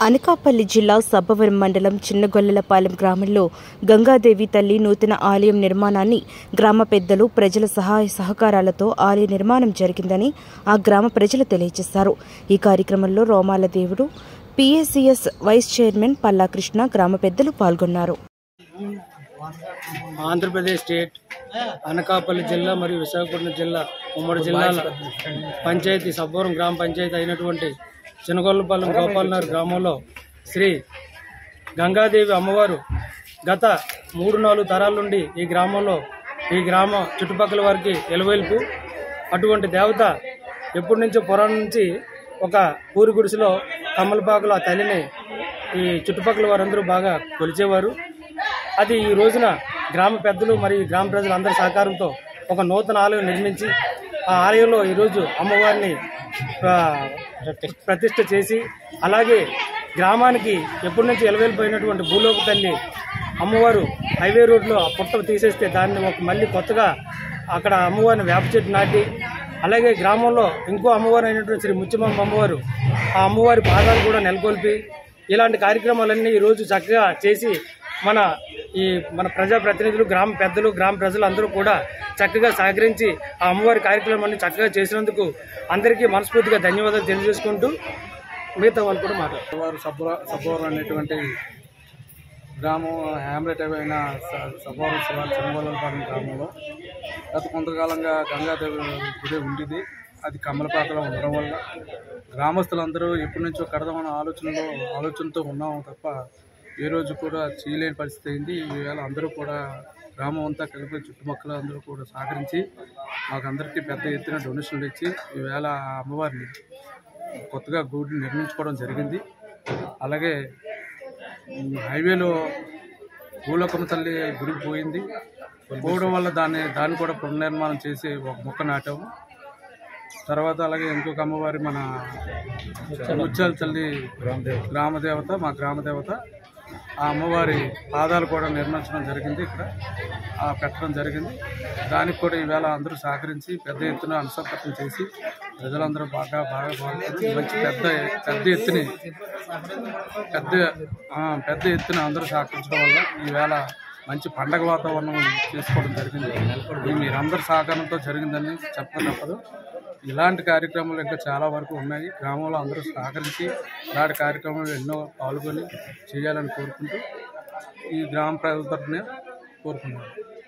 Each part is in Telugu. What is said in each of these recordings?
అనకాపల్లి జిల్లా సబ్బవరం మండలం చిన్నగొల్లలపాలెం గ్రామంలో గంగాదేవి తల్లి నూతన ఆలయం నిర్మాణాన్ని గ్రామ పెద్దలు ప్రజల సహాయ సహకారాలతో ఆలయ నిర్మాణం జరిగిందని ఆ గ్రామ ప్రజలు తెలియజేశారు ఈ కార్యక్రమంలో Romala Devudu PSCS vice chairman Palla Krishna గ్రామ పెద్దలు పాల్గొన్నారు ఆంధ్రప్రదేశ్ స్టేట్ అనకాపల్లి జిల్లా మరియు విశాఖపట్నం జిల్లా ఉమ్మడి జిల్లాల పంచాయతీ సబ్బవరం గ్రామ పంచాయతీ అయినటువంటి చినగొల్లపాలెం గోపాలనగర్ గ్రామంలో శ్రీ గంగాదేవి అమ్మవారు గత మూడు నాలుగు తరాల నుండి ఈ గ్రామంలో ఈ గ్రామం చుట్టుపక్కల వారికి ఎలవేల్పు అటువంటి దేవత ఎప్పటి నుంచో పురాణం నుంచి ఒక ఊరి గుడిసెలో కమ్మలపాకులో ఆ తల్లిని ఈ చుట్టుపక్కల వారందరూ బాగా కొలిచేవారు అది ఈ రోజున గ్రామ పెద్దలు మరియు గ్రామ ప్రజలందరి సహకారంతో ఒక నూతన ఆలయం నిర్మించి ఆ ఆలయంలో ఈరోజు అమ్మవారిని ఆ, ప్రతిష్ఠ చేసి అలాగే గ్రామానికి ఎప్పటి నుంచి ఎలవేలిపోయినటువంటి భూలోక తల్లి అమ్మవారు హైవే రోడ్లో ఆ పుట్ట తీసేస్తే దాన్ని ఒక మళ్ళీ కొత్తగా అక్కడ అమ్మవారిని వేప చెట్టు నాటి అలాగే గ్రామంలో ఇంకో అమ్మవారు అయినటువంటి శ్రీ ముత్యమమ్మ అమ్మవారు ఆ అమ్మవారి పాదాలు కూడా నెలకొల్పి ఇలాంటి కార్యక్రమాలన్నీ ఈరోజు చక్కగా చేసి మన ఈ మన ప్రజాప్రతినిధులు గ్రామ పెద్దలు గ్రామ ప్రజలు అందరూ కూడా చక్కగా సహకరించి ఆ అమ్మవారి కార్యక్రమాన్ని చక్కగా చేసినందుకు అందరికీ మనస్ఫూర్తిగా ధన్యవాదాలు తెలియజేసుకుంటూ మిగతా వాళ్ళు కూడా మాట్లాడతారు వారు సబ్బ సబ్బవరం అనేటువంటి గ్రామం హ్యామ్లెట్ అయిన స- సబ్బవరం శివారు చెంగోలపాలెం గ్రామంలో గత కొంతకాలంగా గంగాదేవి గుడి ఉండేది అది కమ్మలపాకలో ఉండడం వల్ల గ్రామస్తులందరూ ఎప్పటి నుంచో కడదామన్న ఆలోచనలో ఆలోచనతో ఉన్నాము తప్ప ఏ రోజు కూడా చేయలేని పరిస్థితి అయింది ఈవేళ అందరూ కూడా గ్రామం అంతా కలిపి చుట్టుపక్కల అందరూ కూడా సహకరించి మాకందరికీ పెద్ద ఎత్తున డొనేషన్లు ఇచ్చి ఈవేళ ఆ అమ్మవారిని కొత్తగా గుడి నిర్మించుకోవడం జరిగింది అలాగే ఉమ్, హైవేలో భూలోకమ్మ తల్లి గుడికి పోయింది పోవడం వల్ల దాన్ని దాన్ని కూడా పునర్నిర్మాణం చేసి ఒక మొక్క నాటాము తర్వాత అలాగే ఇంకొక అమ్మవారి మన ముత్యాల తల్లి గ్రామ దేవత మా గ్రామ దేవత ఆ అమ్మవారి పాదాలు కూడా నిర్మించడం జరిగింది ఇక్కడ ఆ పెట్టడం జరిగింది దానికి కూడా ఈవేళ అందరూ సహకరించి పెద్ద ఎత్తున అనుసంపత్తం చేసి ప్రజలందరూ బాగా బాగా పాల్గొని మంచి పెద్ద పెద్ద ఎత్తుని పెద్ద ఆ, పెద్ద ఎత్తున అందరూ సహకరించడం వల్ల ఈవేళ మంచి పండగ వాతావరణం చేసుకోవడం జరిగింది ఇది మీరందరి సహకారంతో జరిగిందని చెప్పక తప్పదు ఇలాంటి కార్యక్రమాలు ఇంకా చాలా వరకు ఉన్నాయి గ్రామంలో అందరూ సహకరించి ఇలాంటి కార్యక్రమాలు ఎన్నో పాల్గొని చేయాలని కోరుకుంటూ ఈ గ్రామ ప్రజల తరఫున కోరుకున్నాను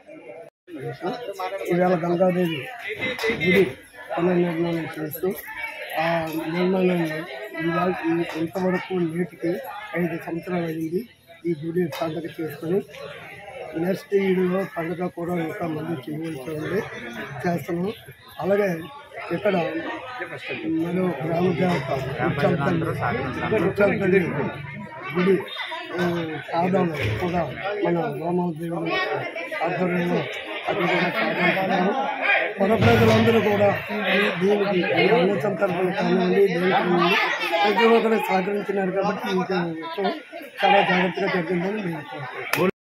ఈవేళ గంగాదేవి గుడి పునర్నిర్మాణం చేస్తూ ఆ నిర్మాణాన్ని ఇవాళ ఈ- ఇంతవరకు నేటికి ఐదు సంవత్సరాలు అయింది ఈ గుడి పండగ చేసుకొని నెక్స్ట్ ఈడులో పండుగ కూడా ఇంకా మళ్ళీ చేయవలసి ఉంది చేస్తున్నాం అలాగే ఇక్కడ మరో గ్రామ దేవత ఉత్సవ తల్లి ఉత్సవ తల్లి గుడి ఆ, సాధనలు కూడా మన రోమాల దేవుడు ఆధ్వర్యంలో అది కూడా సాధించాము పొర ప్రజలందరూ కూడా ఈ- దీనికి అన్నసం తరఫున కానివ్వండి దేనికి కానివ్వండి, ప్రతి ఒక్కరు సహకరించినారు కాబట్టి ఇంకా చాలా జాగ్రత్తగా జరిగిందని మేము కోరుకుంటున్నాం